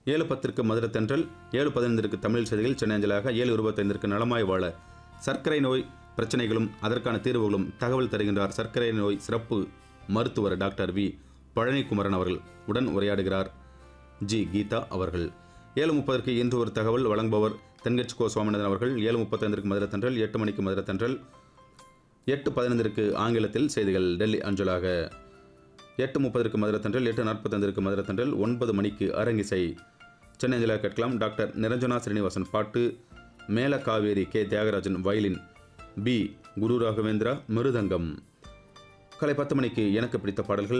ஏழு பத்திற்கு மதுரை தென்றல் ஏழு பதினைந்திற்கு தமிழ் செய்திகள் சென்னை அஞ்சலாக ஏழு இருபத்தைந்திற்கு நலமாய் வாழ சர்க்கரை நோய் பிரச்சனைகளும் அதற்கான தீர்வுகளும் தகவல் தருகின்றார் சர்க்கரை நோய் சிறப்பு மருத்துவர் டாக்டர் வி பழனிக்குமரன் அவர்கள் உடன் உரையாடுகிறார் ஜி கீதா அவர்கள் ஏழு முப்பதற்கு இன்று ஒரு தகவல் வழங்குபவர் தென்கட்சி கோ சுவாமிநாதன் அவர்கள் ஏழு முப்பத்தைந்திற்கு மதுரை தென்றல் எட்டு மணிக்கு மதுரை தென்றல் எட்டு பதினைந்திற்கு ஆங்கிலத்தில் செய்திகள் டெல்லி அஞ்சலாக எட்டு முப்பதற்கு மதுரை தென்றல் எட்டு நாற்பத்தைந்திற்கு மதுரை தென்றல் ஒன்பது மணிக்கு அரங்கிசை சென்னை அஞ்சலாக கேட்கலாம் டாக்டர் நிரஞ்சனா ஸ்ரீனிவாசன் பாட்டு மேல Kaveri K Thyagarajan violin B Guru Raghavendra mridangam காலை பத்து மணிக்கு எனக்கு பிடித்த பாடல்கள்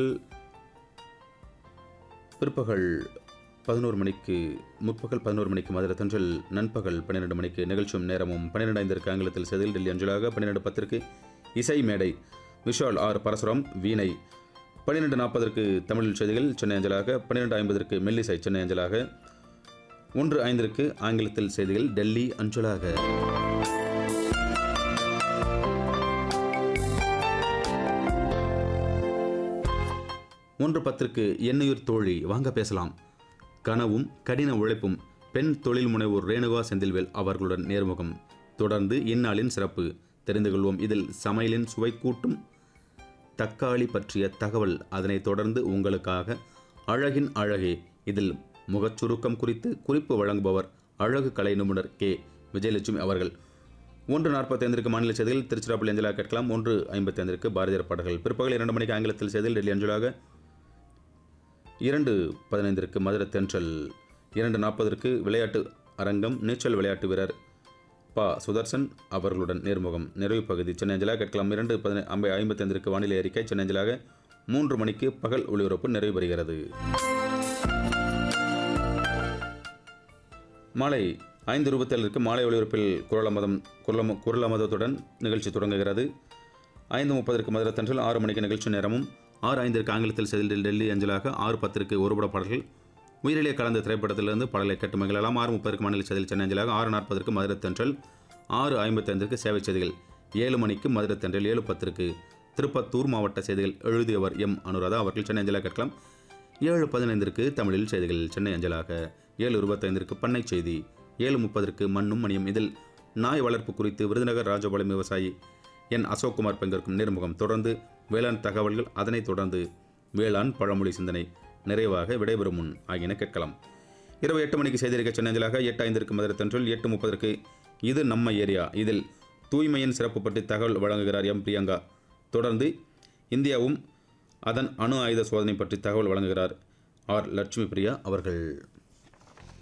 பிற்பகல் பதினோரு மணிக்கு முற்பகல் பதினோரு மணிக்கு மதுரை தென்றல் நண்பகல் பன்னிரெண்டு மணிக்கு நிகழ்ச்சியும் நேரமும் பன்னிரெண்டு ஐந்திற்கு ஆங்கிலத்தில் செய்தியில் டெல்லி அஞ்சலாக பன்னிரெண்டு பத்திற்கு இசை மேடை விஷால் ஆர் பரசுராம் வீணை பன்னிரெண்டு நாற்பதற்கு தமிழ் செய்திகள் சென்னை அஞ்சலாக பன்னிரெண்டு ஐம்பதற்கு மெல்லிசை சென்னை அஞ்சலாக ஒன்று ஐந்திற்கு ஆங்கிலத்தில் செய்திகள் டெல்லி அஞ்சலாக ஒன்று பத்திற்கு எண்ணுயிர் தோழி வாங்க பேசலாம் கனவும் கடின உழைப்பும் பெண் தொழில் முனைவோர் ரேணுகா செந்தில்வேல் அவர்களுடன் நேர்முகம் தொடர்ந்து இந்நாளின் சிறப்பு தெரிந்து கொள்வோம் இதில் சமையலின் சுவை கூட்டும் தக்காளி பற்றிய தகவல் அதனைத் தொடர்ந்து உங்களுக்காக அழகின் அழகே இதில் முகச்சுருக்கம் குறித்து குறிப்பு வழங்குபவர் அழகு கலை நிபுணர் கே விஜயலட்சுமி அவர்கள் ஒன்று நாற்பத்தைந்திற்கு மாநில செய்திகள் திருச்சிராப்பள்ளி அஞ்சலாக கேட்கலாம் ஒன்று ஐம்பத்தைந்திற்கு பாரதியார் பாடல்கள் பிற்பகல் இரண்டு மணிக்கு ஆங்கிலத்தில் செய்தியில் டெல்லி அஞ்சலாக இரண்டு பதினைந்திற்கு மதுரை தென்றல் இரண்டு நாற்பதற்கு விளையாட்டு அரங்கம் நீச்சல் விளையாட்டு வீரர் பா சுதர்சன் அவர்களுடன் நேர்முகம் நிறைவு பகுதி சென்னை அஞ்சலாக கேட்கலாம் இரண்டு பதினை ஐம்ப ஐம்பத்தைந்திற்கு வானிலை அறிக்கை சென்னை அஞ்சலாக மூன்று மணிக்கு பகல் ஒளிபரப்பு நிறைவு பெறுகிறது மாலை ஐந்து இருபத்தேழுக்கு மாலை ஒளிபரப்பில் குரலமதம் குரலம குரலமதத்துடன் நிகழ்ச்சி தொடங்குகிறது ஐந்து முப்பதற்கு மதுரை தென்றல் ஆறு மணிக்கு நிகழ்ச்சி நேரமும் ஆறு ஐந்திற்கு ஆங்கிலத்தில் செய்தியில் டெல்லி அஞ்சலாக ஆறு பத்திற்கு ஒருபட பாடல்கள் உயிரிலே கலந்த திரைப்படத்திலிருந்து பாடலை கேட்டு மகிழலாம் ஆறு முப்பதற்கு மாநில செய்தியில் சென்னை அஞ்சலாக ஆறு நாற்பதற்கு மதுரை தென்றல் ஆறு ஐம்பத்தைந்திற்கு சேவை செய்திகள் ஏழு மணிக்கு மதுரை தென்றல் ஏழு பத்திற்கு திருப்பத்தூர் மாவட்ட செய்திகள் எழுதியவர் எம் அனுராதா அவர்கள் சென்னை அஞ்சலாக கேட்கலாம் ஏழு பதினைந்திற்கு தமிழில் செய்திகள் சென்னை அஞ்சலாக ஏழு இருபத்தைந்திற்கு பண்ணை செய்தி ஏழு முப்பதற்கு மண்ணும் மணியும் இதில் நாய் வளர்ப்பு குறித்து விருதுநகர் ராஜபாளையம் விவசாயி என் அசோக்குமார் பங்கேற்கும் நேர்முகம் தொடர்ந்து வேளாண் தகவல்கள் அதனைத் தொடர்ந்து வேளாண் பழமொழி சிந்தனை நிறைவாக விடைபெறும் முன் ஆகியன கேட்கலாம் இரவு எட்டு மணிக்கு செய்திருக்க சென்னஞ்சலாக எட்டு ஐந்திற்கு மதுரை தென்றல் எட்டு முப்பதற்கு இது நம்ம ஏரியா இதில் தூய்மையின் சிறப்பு பற்றி தகவல் வழங்குகிறார் எம் பிரியங்கா தொடர்ந்து இந்தியாவும் அதன் அணு ஆயுத சோதனை பற்றி தகவல் வழங்குகிறார் ஆர் லட்சுமி பிரியா அவர்கள்